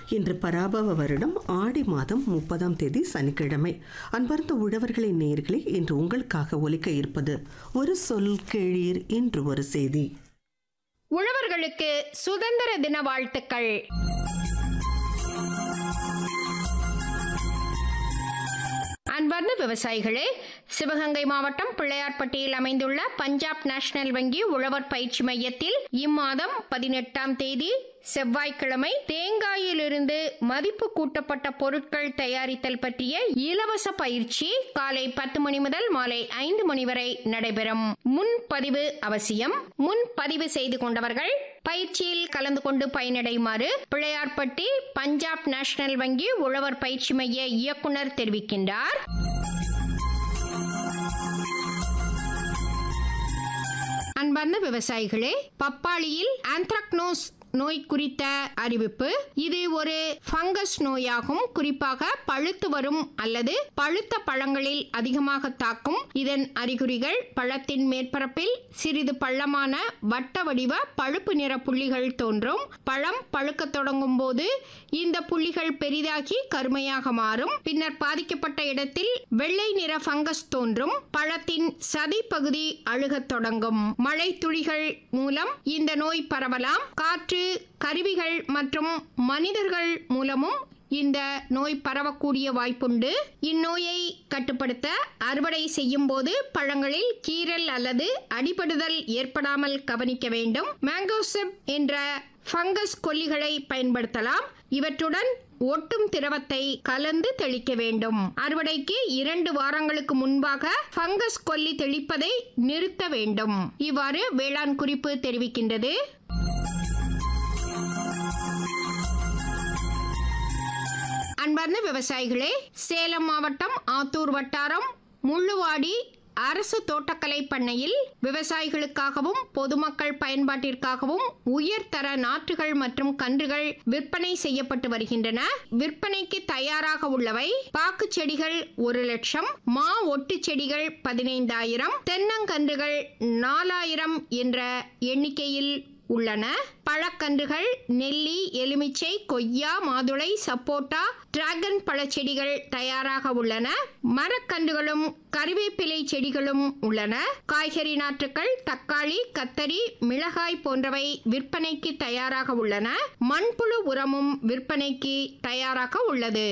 இன்று பராபவ வருடம் ஆடி மாதம் முப்பதாம் தேதி சனிக்கிழமை அன்பார்ந்த உழவர்களின் நேயர்களே இன்று உங்களுக்காக ஒலிக்க இருப்பது ஒரு சொல் கேளீர் இன்று ஒரு செய்தி உழவர்களுக்கு சுதந்திர தின வாழ்த்துக்கள் அன்பார்ந்த விவசாயிகளே சிவகங்கை மாவட்டம் பிள்ளையார்பட்டியில் அமைந்துள்ள பஞ்சாப் நேஷனல் வங்கி உழவர் பயிற்சி மையத்தில் இம்மாதம் பதினெட்டாம் தேதி செவ்வாய்க்கிழமை தேங்காயிலிருந்து மதிப்பு கூட்டப்பட்ட பொருட்கள் தயாரித்தல் பற்றிய இலவச பயிற்சி காலை பத்து மணி முதல் மாலை ஐந்து மணி வரை நடைபெறும் முன்பதிவு அவசியம் முன்பதிவு செய்து கொண்டவர்கள் பயிற்சியில் கலந்து கொண்டு பயனடையுமாறு பிள்ளையார்பட்டி பஞ்சாப் நேஷனல் வங்கி உழவர் பயிற்சி மைய இயக்குனர் தெரிவிக்கின்றார் அன்பார்ந்த விவசாயிகளே பப்பாளியில் ஆந்த்ராக்னோஸ் நோய் குறித்த அறிவிப்பு இது ஒரு ஃபங்கஸ் நோயாகும் குறிப்பாக பழுத்து வரும் அல்லது பழுத்த பழங்களில் அதிகமாக தாக்கும் இதன் அறிகுறிகள் பழத்தின் மேற்பரப்பில் சிறிது பள்ளமான வட்ட வடிவ பழுப்பு நிற புள்ளிகள் தோன்றும் பழம் பழுக்க தொடங்கும் போது இந்த புள்ளிகள் பெரிதாகி கருமையாக மாறும் பின்னர் பாதிக்கப்பட்ட இடத்தில் வெள்ளை நிற ஃபங்கஸ் தோன்றும் பழத்தின் சதை பகுதி அழுகத் தொடங்கும் மழை துளிகள் மூலம் இந்த நோய் பரவலாம் காற்று கருவிகள் மற்றும் மனிதர்கள் மூலமும் இந்த நோய் பரவக்கூடிய வாய்ப்புண்டு இந்நோயை கட்டுப்படுத்த அறுவடை செய்யும் போது பழங்களில் கீறல் அல்லது அடிபடுதல் ஏற்படாமல் கவனிக்க வேண்டும் மேங்கோசெப் என்ற ஃபங்கஸ் கொல்லிகளை பயன்படுத்தலாம் இவற்றுடன் ஒட்டும் திரவத்தை கலந்து தெளிக்க வேண்டும் அறுவடைக்கு இரண்டு வாரங்களுக்கு முன்பாக ஃபங்கஸ் கொல்லி தெளிப்பதை நிறுத்த வேண்டும் இவ்வாறு வேளாண் குறிப்பு தெரிவிக்கின்றது அன்பார்ந்த விவசாயிகளே சேலம் மாவட்டம் ஆத்தூர் வட்டாரம் முள்ளுவாடி அரசு தோட்டக்கலை பண்ணையில் விவசாயிகளுக்காகவும் பொதுமக்கள் பயன்பாட்டிற்காகவும் உயர்தர நாற்றுகள் மற்றும் கன்றுகள் விற்பனை செய்யப்பட்டு வருகின்றன விற்பனைக்கு தயாராக உள்ளவை பாக்கு செடிகள் ஒரு லட்சம் மா ஒட்டு செடிகள் பதினைந்தாயிரம் தென்னங்கன்றுகள் நாலாயிரம் என்ற எண்ணிக்கையில் உள்ளன பழக்கன்றுகள் நெல்லி எலுமிச்சை கொய்யா மாதுளை சப்போட்டா டிராகன் பழச்செடிகள் தயாராக உள்ளன மரக்கன்றுகளும் கறிவேப்பிலை செடிகளும் உள்ளன காய்கறி நாற்றுகள் தக்காளி கத்தரி மிளகாய் போன்றவை விற்பனைக்கு தயாராக உள்ளன மண்புழு உரமும் விற்பனைக்கு தயாராக உள்ளது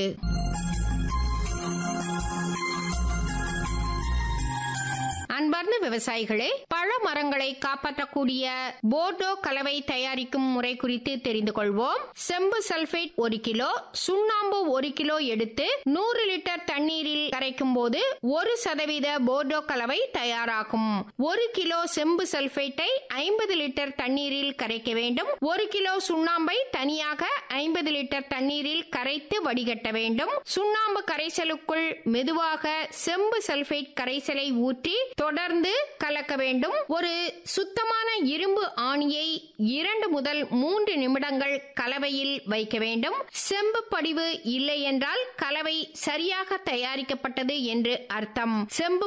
அன்பார்ந்த விவசாயிகளே பழ மரங்களை காப்பாற்றக்கூடிய போர்டோ கலவை தயாரிக்கும் முறை குறித்து தெரிந்து கொள்வோம் செம்பு சல்பேட் ஒரு கிலோ சுண்ணாம்பு ஒரு கிலோ எடுத்து நூறு லிட்டர் தண்ணீரில் கரைக்கும் போது ஒரு சதவீத போர்டோ கலவை தயாராகும் ஒரு கிலோ செம்பு சல்பேட்டை ஐம்பது லிட்டர் தண்ணீரில் கரைக்க வேண்டும் ஒரு கிலோ சுண்ணாம்பை தனியாக ஐம்பது லிட்டர் தண்ணீரில் கரைத்து வடிகட்ட வேண்டும் சுண்ணாம்பு கரைசலுக்குள் மெதுவாக செம்பு சல்பேட் கரைசலை ஊற்றி தொடர்ந்து கலக்க வேண்டும் ஒரு சுத்தமான இரும்பு ஆணியை இரண்டு முதல் மூன்று நிமிடங்கள் கலவையில் வைக்க வேண்டும் செம்பு படிவு இல்லை என்றால் கலவை சரியாக தயாரிக்கப்பட்டது என்று அர்த்தம் செம்பு